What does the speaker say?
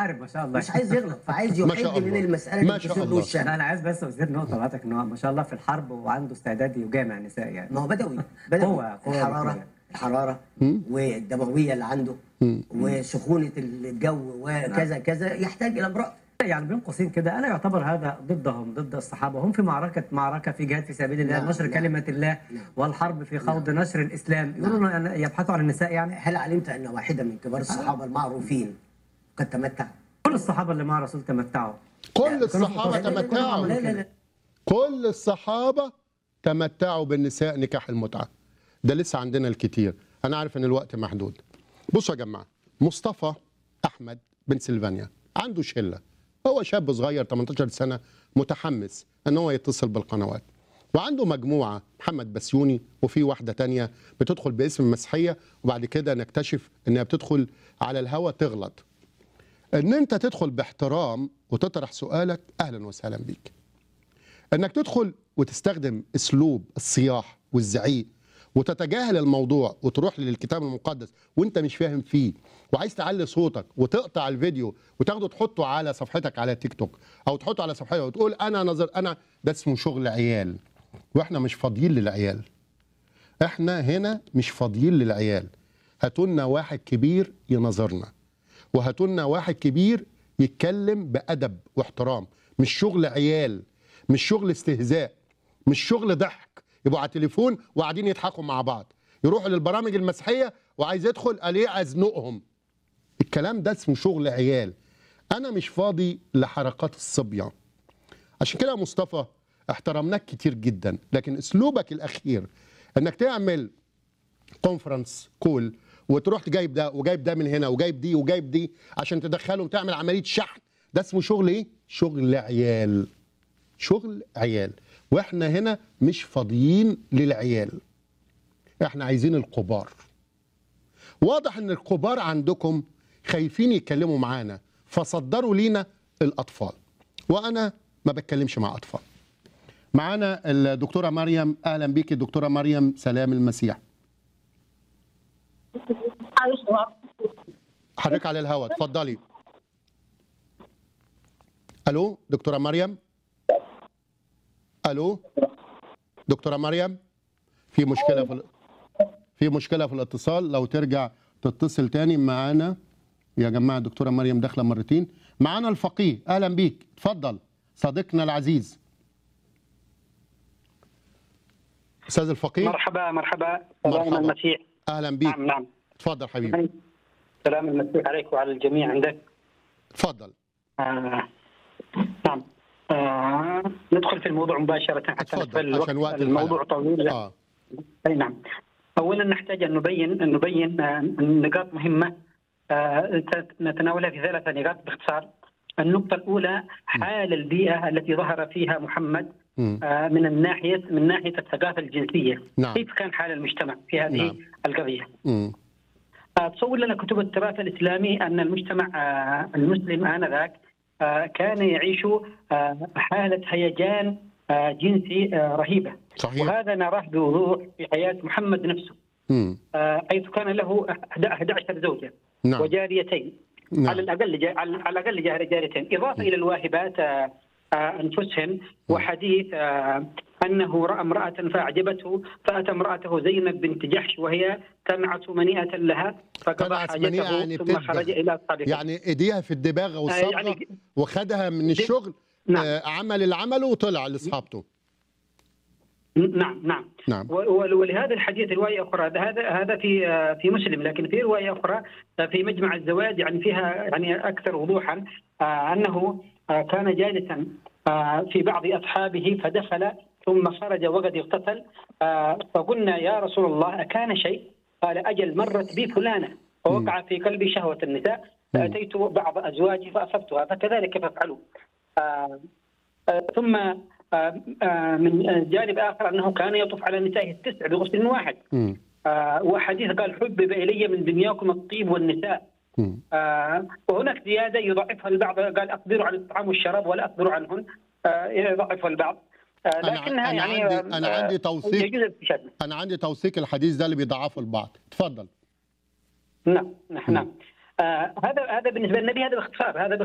محارب ما شاء الله مش عايز يغلط فعايز ما شاء يحد من الله. المساله ما اللي شاء بتصير له الله. الشهوة. لا انا عايز بس ازيد نقطه لحضرتك ان هو ما شاء الله في الحرب وعنده استعداد يجامع النساء يعني ما هو بدوي بدوي قوة- قوة الحراره بدوية. الحراره والدمويه اللي عنده وسخونه الجو وكذا كذا يحتاج الى امراه يعني بين قوسين كده انا يعتبر هذا ضدهم ضد الصحابه هم في معركه معركه في جهاد في سبيل الله نعم، نشر نعم. كلمه الله والحرب في خوض نشر الاسلام يقولون أن يبحثوا عن النساء يعني هل علمت ان واحده من كبار الصحابه المعروفين قد تمتع؟ كل الصحابه اللي مع الرسول تمتعوا كل الصحابه لا، لا، لا، تمتعوا لا لا لا كل الصحابة تمتعوا بالنساء نكاح المتعة ده لسه عندنا الكتير أنا عارف إن الوقت محدود بصوا يا جماعة مصطفى أحمد بن سلفانيا عنده شلة هو شاب صغير 18 سنة متحمس إن هو يتصل بالقنوات وعنده مجموعة محمد بسيوني وفي واحدة تانية بتدخل باسم المسيحية وبعد كده نكتشف إنها بتدخل على الهوا تغلط إن أنت تدخل باحترام وتطرح سؤالك أهلا وسهلا بيك انك تدخل وتستخدم اسلوب الصياح والزعيق وتتجاهل الموضوع وتروح للكتاب المقدس وانت مش فاهم فيه وعايز تعلي صوتك وتقطع الفيديو وتاخده تحطه على صفحتك على تيك توك او تحطه على صفحتك وتقول انا نظر انا ده اسمه شغل عيال واحنا مش فاضيين للعيال احنا هنا مش فاضيين للعيال هاتولنا واحد كبير ينظرنا وهاتولنا واحد كبير يتكلم بأدب واحترام مش شغل عيال مش شغل استهزاء مش شغل ضحك يبقوا على التليفون وقاعدين يضحكوا مع بعض يروحوا للبرامج المسيحية وعايز يدخل قال ايه ازنقهم الكلام ده اسمه شغل عيال انا مش فاضي لحركات الصبيان عشان كده يا مصطفى احترمناك كتير جدا لكن اسلوبك الاخير انك تعمل كونفرنس كول وتروح جايب ده وجايب ده من هنا وجايب دي وجايب دي عشان تدخلهم تعمل عمليه شحن ده اسمه شغل ايه شغل عيال شغل عيال واحنا هنا مش فاضيين للعيال احنا عايزين الكبار واضح ان الكبار عندكم خايفين يتكلموا معانا فصدروا لينا الاطفال وانا ما بتكلمش مع اطفال معانا الدكتوره مريم اهلا بيكي دكتوره مريم سلام المسيح حضرتك على الهواء اتفضلي الو دكتوره مريم الو دكتوره مريم في مشكله في ال- في مشكله في الاتصال لو ترجع تتصل تاني معانا يا جماعه دكتوره مريم داخله مرتين معانا الفقيه اهلا بيك اتفضل صديقنا العزيز استاذ الفقيه مرحبا مرحبا سلام مرحبا. المسيح اهلا بيك نعم نعم اتفضل حبيبي سلام المسيح عليك وعلى الجميع عندك اتفضل آه نعم آه ندخل في الموضوع مباشرة حتى اتفضل، نقبل الوقت عشان وقت الموضوع الحلقة. طويل اه اي نعم اولا نحتاج ان نبين ان نبين آه، نقاط مهمه آه، نتناولها في ثلاث نقاط باختصار النقطة الأولى حال البيئة التي ظهر فيها محمد مم. آه، من الناحية من ناحية الثقافة الجنسية نعم. كيف كان حال المجتمع في هذه نعم. القضية مم. آه، تصور لنا كتب التراث الاسلامي ان المجتمع آه، المسلم انذاك آه، كان يعيش آه، حاله هيجان آه، جنسي آه، رهيبه صحيح وهذا نراه بوضوح في حياه محمد نفسه مم. آه، حيث كان له 11 زوجه نعم وجاريتين نعم. على الاقل جا- على على الاقل جار- جاريتين اضافه الى الواهبات آه، آه، انفسهن وحديث آه، انه راى امراه فاعجبته فاتى امراته زينب بنت جحش وهي تنعس منيئه لها فقضى تنعس منيئة حاجته يعني ثم بتدبغ. خرج الى اصحابه يعني ايديها في الدباغه والصبغه يعني- وخدها من الشغل نعم. آه عمل اللي عمله وطلع لاصحابته نعم نعم نعم. و- و- ولهذا الحديث روايه اخرى هذا هذا في آه، في مسلم لكن في روايه اخرى آه، في مجمع الزواج يعني فيها يعني اكثر وضوحا آه، انه آه، كان جالسا آه، في بعض اصحابه فدخل ثم خرج وقد اغتسل آه، فقلنا يا رسول الله اكان شيء؟ قال اجل مرت بي فلانه ووقع في قلبي شهوه النساء فاتيت بعض ازواجي فاصبتها فكذلك فافعلوا آه، آه، ثم آه، آه، من آه، جانب اخر انه كان يطوف على نسائه التسع بغسل واحد مم. آه، وحديث قال حبب الي من دنياكم الطيب والنساء مم. آه، وهناك زياده يضعفها البعض قال اقدروا على الطعام والشراب ولا اقدر عنهن آه، يضعفها البعض آه، أنا- لكنها أنا يعني عندي- أنا آه، عندي توثيق. يجوز الاستشهاد انا عندي توثيق الحديث ده اللي بيضعفه البعض اتفضل نعم نعم نعم آه، هذا هذا بالنسبه للنبي هذا باختصار هذا